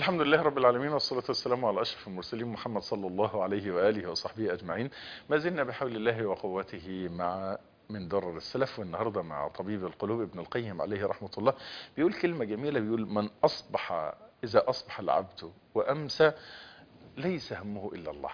الحمد لله رب العالمين والصلاة والسلام على أشرف المرسلين محمد صلى الله عليه وآله وصحبه أجمعين ما زلنا بحول الله وقوته مع من درر السلف والنهاردة مع طبيب القلوب ابن القيم عليه رحمة الله بيقول كلمة جميلة بيقول من أصبح إذا أصبح العبد وأمسى ليس همه إلا الله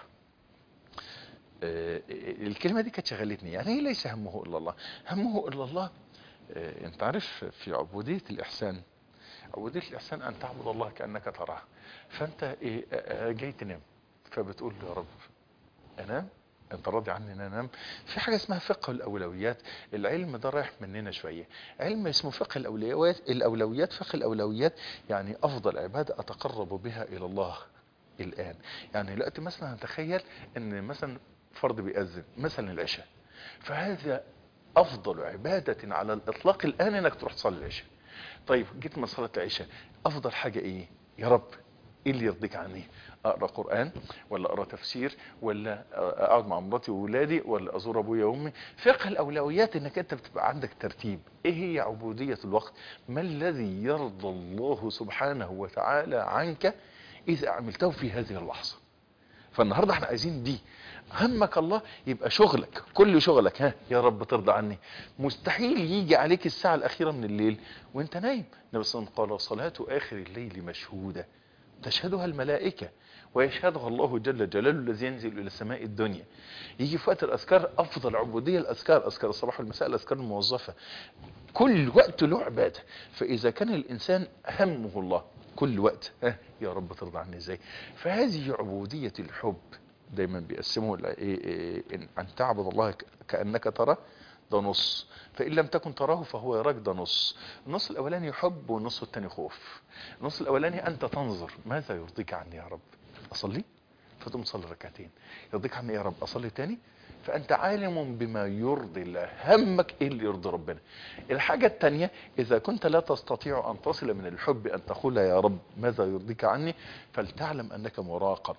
آه، الكلمة دي كانت شغلتني يعني ايه ليس همه إلا الله همه إلا الله آه، انت عارف في عبودية الإحسان عبودية الإحسان أن تعبد الله كأنك تراه فأنت إيه آه، جاي تنام فبتقول له يا رب أنام انت راضي عني ان انام في حاجه اسمها فقه الاولويات العلم ده رايح مننا شويه علم اسمه فقه الاولويات الاولويات فقه الاولويات يعني افضل عباده اتقرب بها الى الله الان يعني دلوقتي مثلا نتخيل ان مثلا فرض بيأذن مثلا العشاء فهذا افضل عباده على الاطلاق الان انك تروح تصلي العشاء طيب جيت من صلاه العشاء افضل حاجه ايه يا رب ايه اللي يرضيك عني اقرا قران ولا اقرا تفسير ولا اقعد مع مراتي واولادي ولا ازور ابويا وامي فقه الاولويات انك انت بتبقى عندك ترتيب ايه هي عبوديه الوقت ما الذي يرضى الله سبحانه وتعالى عنك اذا عملته في هذه اللحظه فالنهارده احنا عايزين دي همك الله يبقى شغلك كل شغلك ها يا رب ترضى عني مستحيل يجي عليك الساعه الاخيره من الليل وانت نايم النبي صلى الله عليه وسلم قال صلاه اخر الليل مشهوده تشهدها الملائكة ويشهدها الله جل جلاله الذي ينزل إلى السماء الدنيا يجي في وقت الأذكار أفضل عبودية الأذكار أذكار الصباح والمساء الأذكار الموظفة كل وقت له عبادة فإذا كان الإنسان همه الله كل وقت ها يا رب ترضى عني ازاي فهذه عبودية الحب دايما بيقسموا إيه إيه أن تعبد الله كأنك ترى ده نص فإن لم تكن تراه فهو يراك ده نص النص الأولاني حب والنص الثاني خوف النص الأولاني أنت تنظر ماذا يرضيك عني يا رب أصلي فتقوم تصلي ركعتين يرضيك عني يا رب أصلي تاني فأنت عالم بما يرضي الله همك إيه اللي يرضي ربنا الحاجة الثانية إذا كنت لا تستطيع أن تصل من الحب أن تقول يا رب ماذا يرضيك عني فلتعلم أنك مراقب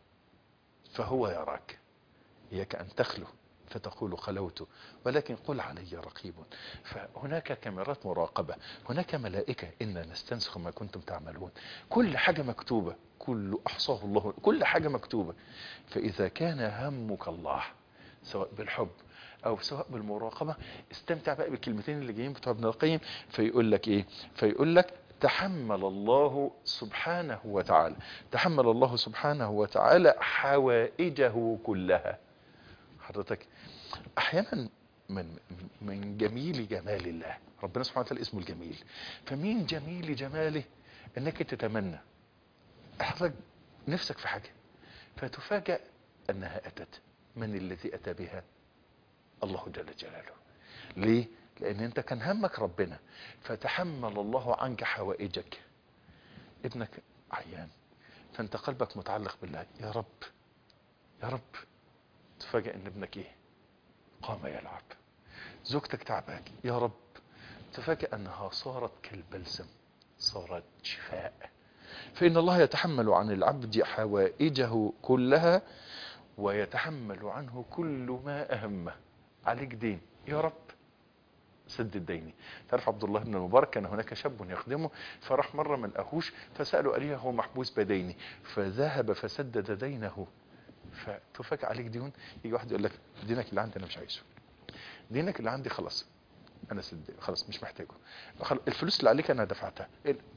فهو يراك إياك أن تخلو فتقول خلوت ولكن قل علي رقيب فهناك كاميرات مراقبة هناك ملائكة إنا نستنسخ ما كنتم تعملون كل حاجة مكتوبة كل أحصاه الله كل حاجة مكتوبة فإذا كان همك الله سواء بالحب أو سواء بالمراقبة استمتع بقى بالكلمتين اللي جايين بتوع ابن القيم فيقول لك إيه فيقول لك تحمل الله سبحانه وتعالى تحمل الله سبحانه وتعالى حوائجه كلها حضرتك احيانا من من جميل جمال الله ربنا سبحانه وتعالى اسمه الجميل فمين جميل جماله انك تتمنى حضرتك نفسك في حاجه فتفاجأ انها اتت من الذي اتى بها الله جل جلاله ليه لان انت كان همك ربنا فتحمل الله عنك حوائجك ابنك عيان فانت قلبك متعلق بالله يا رب يا رب تفاجئ ان ابنك ايه قام يلعب زوجتك تعباك يا رب تفاجئ انها صارت كالبلسم صارت شفاء فان الله يتحمل عن العبد حوائجه كلها ويتحمل عنه كل ما اهمه عليك دين يا رب سدد ديني تعرف عبد الله بن المبارك كان هناك شاب يخدمه فراح مرة من أهوش فسأله قال هو محبوس بديني فذهب فسدد دينه فتفاجئ عليك ديون يجي واحد يقول لك دينك اللي عندي انا مش عايزه دينك اللي عندي خلاص انا سد خلاص مش محتاجه الفلوس اللي عليك انا دفعتها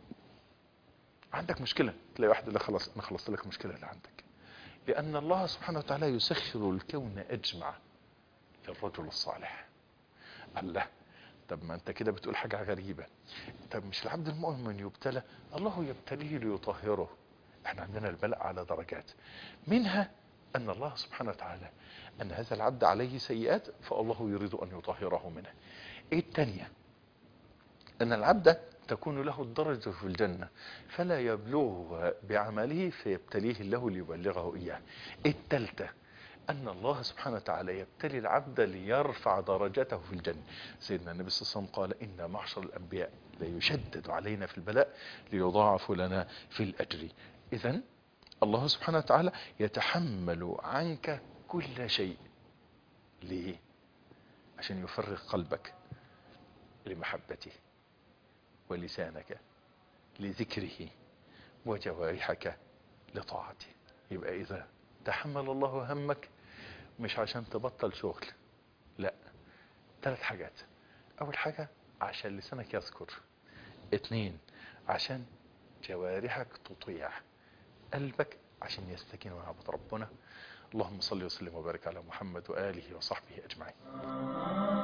عندك مشكله تلاقي واحد يقول لك خلاص انا خلصت لك المشكله اللي عندك لان الله سبحانه وتعالى يسخر الكون اجمع للرجل الصالح الله طب ما انت كده بتقول حاجه غريبه طب مش العبد المؤمن يبتلى الله يبتليه ليطهره احنا عندنا البلاء على درجات منها ان الله سبحانه وتعالى ان هذا العبد عليه سيئات فالله يريد ان يطهره منها ايه التانية ان العبد تكون له الدرجة في الجنة فلا يبلغها بعمله فيبتليه الله ليبلغه اياه ايه التالتة ان الله سبحانه وتعالى يبتلي العبد ليرفع درجته في الجنة سيدنا النبي صلى الله عليه وسلم قال ان معشر الانبياء ليشدد علينا في البلاء ليضاعف لنا في الاجر اذا الله سبحانه وتعالى يتحمل عنك كل شيء ليه عشان يفرغ قلبك لمحبته ولسانك لذكره وجوارحك لطاعته يبقى إذا تحمل الله همك مش عشان تبطل شغل لا ثلاث حاجات أول حاجة عشان لسانك يذكر اتنين عشان جوارحك تطيع قلبك عشان يستكين ويعبد ربنا اللهم صل وسلم وبارك على محمد وآله وصحبه أجمعين